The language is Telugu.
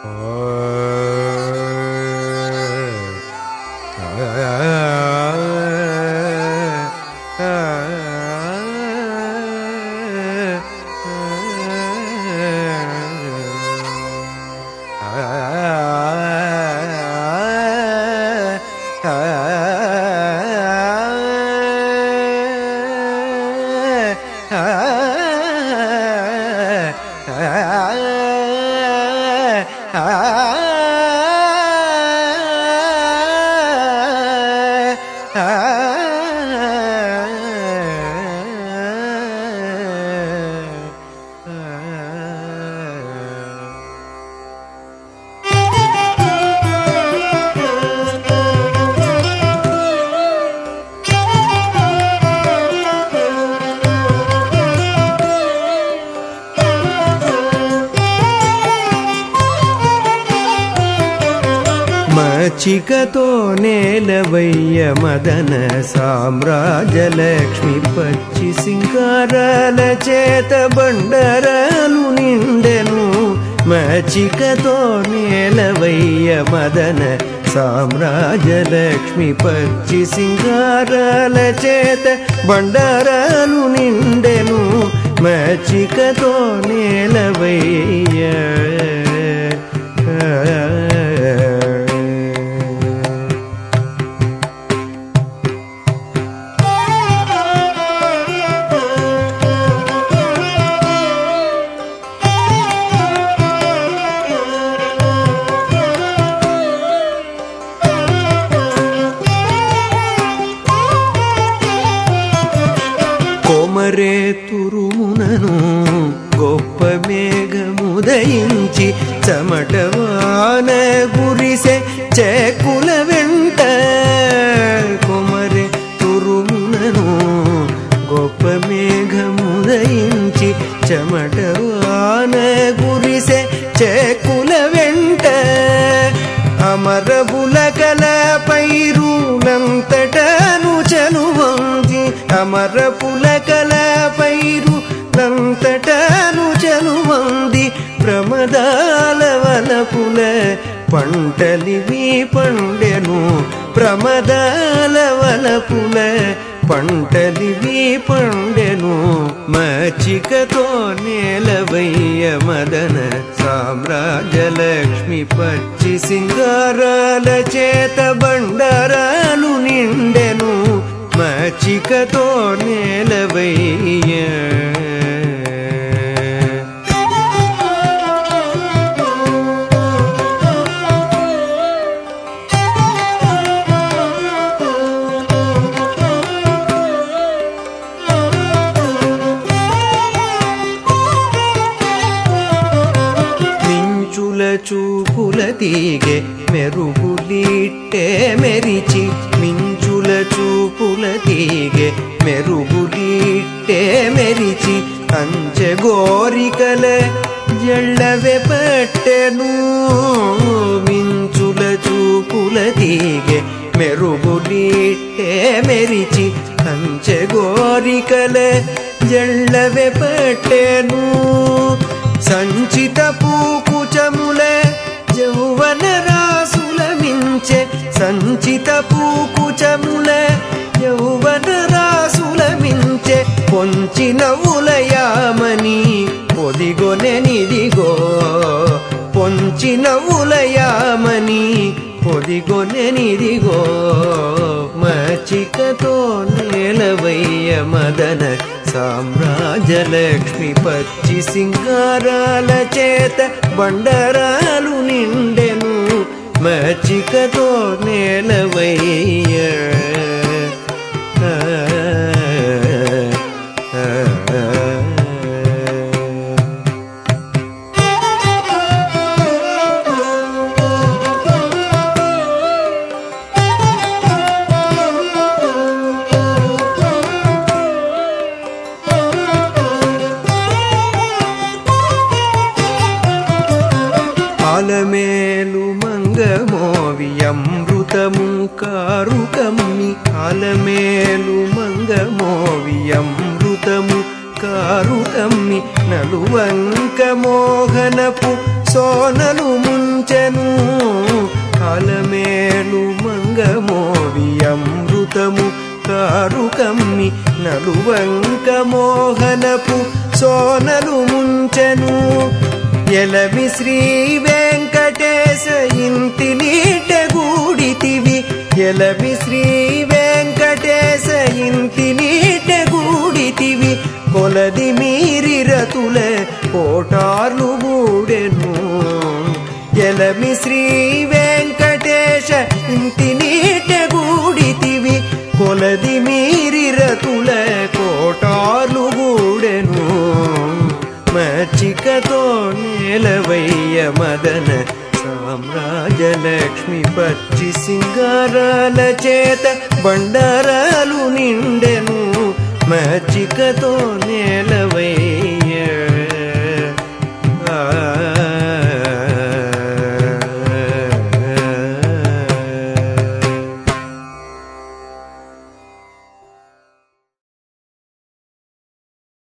మచికతో నేలవయ్య మదన సామ్రాజ్యలక్ష్మి పచ్చి సింగారాల చేత బండరాలు నిండెను మచికతో నేలవయ్య మదన సామ్రాజ్యలక్ష్మి పచ్చి సింగారాల చేత బండరాలు నిండెను మచికతో నేలవయ్య కొమరే తురుమునను గొప్ప మేఘముదయించి చెమటవాన గురిసె చేకుల వెంట కొమరే తురుమునను గొప్ప మేఘముదయించి చెమటవాన గురిసె చేకుల వెంట అమరబుల కల పైరులంతటను చనువంది అమర పులకల పైరు లంతటను చనువంది ప్రమదాల వలపుల పంటలివి పండెను ప్రమదాల వలపుల పంటలివి పండెను మచికతో నేలవయ్య మదన సామ్రాజ్యలక్ష్మి పచ్చి సింగారాల చేత బండారాలు నిండెను మచికతో నేలవయ్య మించుల చూపుల తీగె మెరుగులిట్టే మెరిచి మించుల చూపుల తీగె మెరుగులిట్టే మెరిచి అంచె గోరికల జళ్ళవె పట్టెను మించుల చూపుల తీగె మెరుగులిట్టే మెరిచి అంచె గోరికల జళ్ళవె పట్టెను సంచిత పూకుచముల యౌవన రాసుల మించె సంచిత పూకుచముల యౌవన రాసుల మించె పొంచిన ఉలయామని పొదిగొనెనిదిగో పొంచిన ఉలయామని పొదిగొనెనిదిగో మచికతో నేలవయ్య మదన సామ్రాజ్యలక్ష్మి పచ్చి సింగారాల చేత బండరాలు నిండెను మచికతో నేలవయ్య ఆ, ఆ, ఆ. ఆలమేలు మంగమోవి అమృతము కారు కమ్మి ఆలమేలు మంగమోవి అమృతము కారు కమ్మి నలువంక మోహనపు సోనలు మున్ ముంచెను కాలమేలు మంగమోవి అమృతము కారు కమ్మి నలువంక మోహనపు సోనలు ముంచెను ఎలమి శ్రీ వెంకటేశ ఇంటి నీట గూడితివి ఎలమి శ్రీ వెంకటేశ ఇంటి నీట గూడితివి కొలది మీరి రతుల కోటార్లు గూడెను ఎలమి శ్రీ వెంకటేశ ఇంటి నీట గూడితివి కొలది మీరి రతుల కోటార్లు గూడెను మచ్చికతో నేలవయ్య మదన సామ్రాజలక్ష్మి పచ్చి సింగారాల చేత బండారాలు నిండెను మచ్చికతో నేలవయ్య